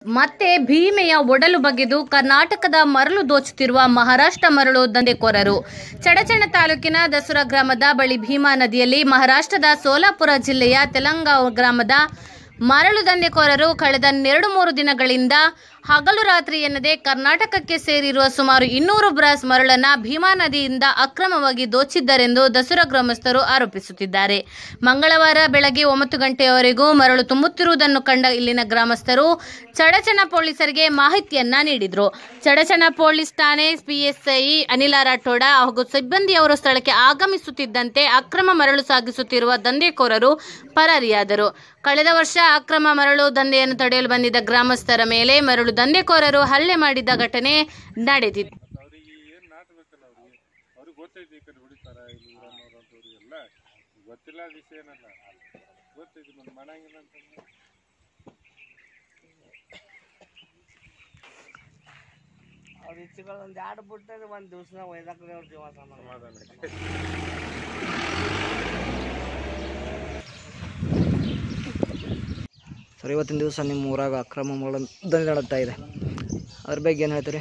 ಮತ್ತೆ ಭೀಮೆಯ ಒಡಲು ಬಗೆದು ಕರ್ನಾಟಕದ ಮರಳು ದೋಚುತ್ತಿರುವ ಮಹಾರಾಷ್ಟ್ರ ಮರಳು ದಂಧೆಕೋರರು ಚಡಚಣ ತಾಲೂಕಿನ ದಸರಾ ಗ್ರಾಮದ ಬಳಿ ಭೀಮಾ ನದಿಯಲ್ಲಿ ಮಹಾರಾಷ್ಟ್ರದ ಸೋಲಾಪುರ ಜಿಲ್ಲೆಯ ತೆಲಂಗಾವ್ ಗ್ರಾಮದ ಮರಳು ದಂಧೆಕೋರರು ಕಳೆದ ಎರಡು ಮೂರು ದಿನಗಳಿಂದ ಹಗಲು ರಾತ್ರಿ ಎನ್ನದೆ ಕರ್ನಾಟಕಕ್ಕೆ ಸೇರಿರುವ ಸುಮಾರು ಇನ್ನೂರು ಬ್ರಾಸ್ ಮರಳನ್ನ ಭೀಮಾ ನದಿಯಿಂದ ಅಕ್ರಮವಾಗಿ ದೋಚಿದ್ದರೆಂದು ದಸರಾ ಗ್ರಾಮಸ್ಥರು ಆರೋಪಿಸುತ್ತಿದ್ದಾರೆ ಮಂಗಳವಾರ ಬೆಳಗ್ಗೆ ಒಂಬತ್ತು ಗಂಟೆಯವರೆಗೂ ಮರಳು ತುಂಬುತ್ತಿರುವುದನ್ನು ಕಂಡ ಇಲ್ಲಿನ ಗ್ರಾಮಸ್ಥರು ಚಡಚಣ ಪೊಲೀಸರಿಗೆ ಮಾಹಿತಿಯನ್ನ ನೀಡಿದ್ರು ಚಡಚಣ ಪೊಲೀಸ್ ಠಾಣೆ ಪಿಎಸ್ಐ ಅನಿಲ ರಾಠೋಡ ಹಾಗೂ ಸಿಬ್ಬಂದಿಯವರು ಸ್ಥಳಕ್ಕೆ ಆಗಮಿಸುತ್ತಿದ್ದಂತೆ ಅಕ್ರಮ ಮರಳು ಸಾಗಿಸುತ್ತಿರುವ ದಂಧೆಕೋರರು ಪರಾರಿಯಾದರು ಕಳೆದ ವರ್ಷ ಅಕ್ರಮ ಮರಳು ದಂಧೆಯನ್ನು ತಡೆಯಲು ಬಂದಿದ್ದ ಗ್ರಾಮಸ್ಥರ ಮೇಲೆ ಮರಳು ದಂಧೆಕೋರರು ಹಲ್ಲೆ ಮಾಡಿದ ಘಟನೆ ನಡೆದಿತ್ತು ಅವ್ರಿಗೆ ಏನು ನಾಟಬೇಕಲ್ಲ ಅವ್ರಿಗೆ ಅವ್ರಿಗೆ ಗೊತ್ತೈತಿ ಈ ಕಡೆ ಹೊಡಿತಾರ ಇಲ್ಲಿ ಊರನ್ನೋರು ಅಂತವ್ರಿಗೆಲ್ಲ ಗೊತ್ತಿಲ್ಲ ವಿಷಯ ಏನಲ್ಲ ಗೊತ್ತೈತಿ ಮತ್ತೆ ಮಾಡಂಗಿಲ್ಲ ಅಂತಂದ್ರೆ ಅವ್ರ ಇಚ್ಛೆಗಳು ಒಂದು ಎರಡು ಬಿಟ್ಟರೆ ಒಂದು ದಿವ್ಸನಾಗ ಒಯ್ದಾಕ್ರಿ ಅವ್ರ ಜೀವ ಸಮಾನ ಸಮಾಧಾನ ಸರ್ ಇವತ್ತಿನ ದಿವಸ ನಿಮ್ಮ ಊರಾಗ ಅಕ್ರಮ ಮರಳು ದಂಧೆ ನಡೀತಾ ಇದೆ ಅದ್ರ ಬಗ್ಗೆ ಏನು ಹೇಳ್ತೀರಿ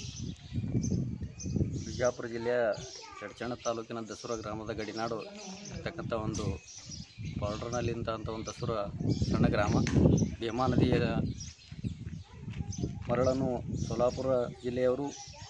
ಬಿಜಾಪುರ ಜಿಲ್ಲೆಯ ಚಡ್ಚಣ ತಾಲೂಕಿನ ದಸರಾ ಗ್ರಾಮದ ಗಡಿನಾಡು ಇರ್ತಕ್ಕಂಥ ಒಂದು ಬಾರ್ಡರ್ನಲ್ಲಿಂತ ಅಂತ ಒಂದು ದಸರಾ ಸಣ್ಣ ಗ್ರಾಮ ಭೀಮಾ ನದಿಯ ಮರಳನ್ನು ಸೋಲಾಪುರ ಜಿಲ್ಲೆಯವರು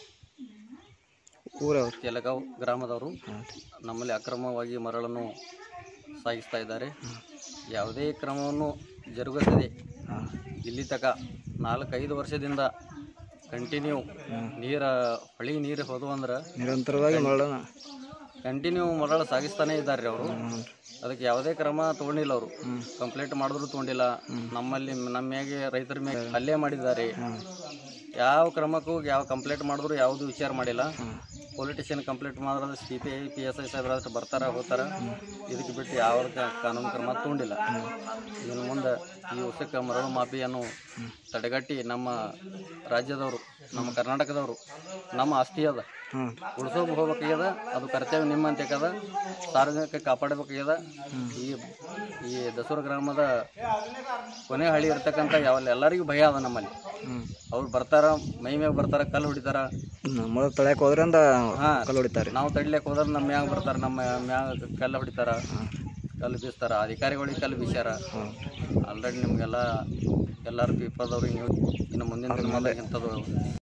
ಊರವ್ರು ತೆಲಗಾವ್ ಗ್ರಾಮದವರು ನಮ್ಮಲ್ಲಿ ಅಕ್ರಮವಾಗಿ ಮರಳನ್ನು ಸಾಗಿಸ್ತಾ ಇದ್ದಾರೆ ಯಾವುದೇ ಕ್ರಮವನ್ನು ಜರುಗಿಸದೆ ಹಾಂ ಇಲ್ಲಿ ತಕ ನಾಲ್ಕೈದು ವರ್ಷದಿಂದ ಕಂಟಿನ್ಯೂ ನೀರ ಹೊಳಿ ನೀರು ಹೋದು ಅಂದ್ರೆ ನಿರಂತರವಾಗಿ ಮರಳನ್ನ ಕಂಟಿನ್ಯೂ ಮರಳು ಸಾಗಿಸ್ತಾನೆ ಇದ್ದಾರೆ ಅವರು ಅದಕ್ಕೆ ಯಾವುದೇ ಕ್ರಮ ತಗೊಂಡಿಲ್ಲ ಅವರು ಕಂಪ್ಲೇಂಟ್ ಮಾಡಿದ್ರು ತಗೊಂಡಿಲ್ಲ ನಮ್ಮಲ್ಲಿ ನಮ್ಮ ಮ್ಯಾಗೆ ರೈತರ ಮ್ಯಾಗೆ ಹಲ್ಲೆ ಮಾಡಿದ್ದಾರೆ ಯಾವ ಕ್ರಮಕ್ಕೂ ಯಾವ ಕಂಪ್ಲೇಂಟ್ ಮಾಡಿದ್ರು ಯಾವುದು ವಿಚಾರ ಮಾಡಿಲ್ಲ ಪೊಲಿಟಿಷಿಯನ್ ಕಂಪ್ಲೇಂಟ್ ಮಾಡಿದ್ರೆ C P I P S I ಸಾಹೇಬ್ರ ಬರ್ತಾರ ಹೋಗ್ತಾರ ಇದಕ್ಕೆ ಬಿಟ್ಟು ಯಾವ ಕ- ಕಾನೂನು ಕ್ರಮ ತಗೊಂಡಿಲ್ಲ ಇನ್ನು ಮುಂದೆ ಈ ವರ್ಷಕ್ಕೆ ಮರಳು ಮಾಫಿಯನ್ನು ತಡೆಗಟ್ಟಿ ನಮ್ಮ ರಾಜ್ಯದವರು ನಮ್ಮ ಕರ್ನಾಟಕದವರು ನಮ್ಮ ಆಸ್ತಿ ಅದ ಹಾಂ ಉಳಿಸೋಕೆ ಹೋಗ್ಬೇಕಾಗ್ಯದ ಅದು ಕರ್ತವ್ಯ ನಿಮ್ಮಂತೆ ಕದ ಸಾರ್ವಜನಿಕ ಕಾಪಾಡಬೇಕಾಗ್ಯದ ಈ ಈ ದಸೂರು ಗ್ರಾಮದ ಕೊನೆ ಹಳ್ಳಿ ಇರ್ತಕ್ಕಂಥ ಯಾವ ಎಲ್ಲರಿಗೂ ಭಯ ಅದ ನಮ್ಮಲ್ಲಿ ಹ್ಞೂ ಅವ್ರು ಬರ್ತಾರ ಮೈ ಮ್ಯಾಗ ಬರ್ತಾರ ಕಲ್ಲು ಹೊಡಿತಾರ ಮರಳು ತಳ್ಯಾಕೆ ಹೋದ್ರಿಂದ ಹಾಂ ಕಲ್ಲು ಹೊಡಿತಾರೆ ನಾವು ತಡಿಲಿಕ್ಕೆ ಹೋದ್ರೆ ನಮ್ಮ ಮ್ಯಾಗ ಬರ್ತಾರ ನಮ್ಮ ಮ್ಯಾಗ ಕಲ್ಲು ಹೊಡಿತಾರ ಕಲ್ಲು ಬೀಸ್ತಾರ ಅಧಿಕಾರಿಗಳಿಗೆ ಕಲ್ಲು ಬೀಸ್ಯಾರ ಆಲ್ರೆಡಿ ನಿಮಗೆಲ್ಲ ಎಲ್ಲರೂ ಪೀಪಲ್ದವ್ರಿಗೆ ನೀವು ಇನ್ನು ಮುಂದಿನ ದಿನಮಾನದಾಗ ಇಂಥದ್ದು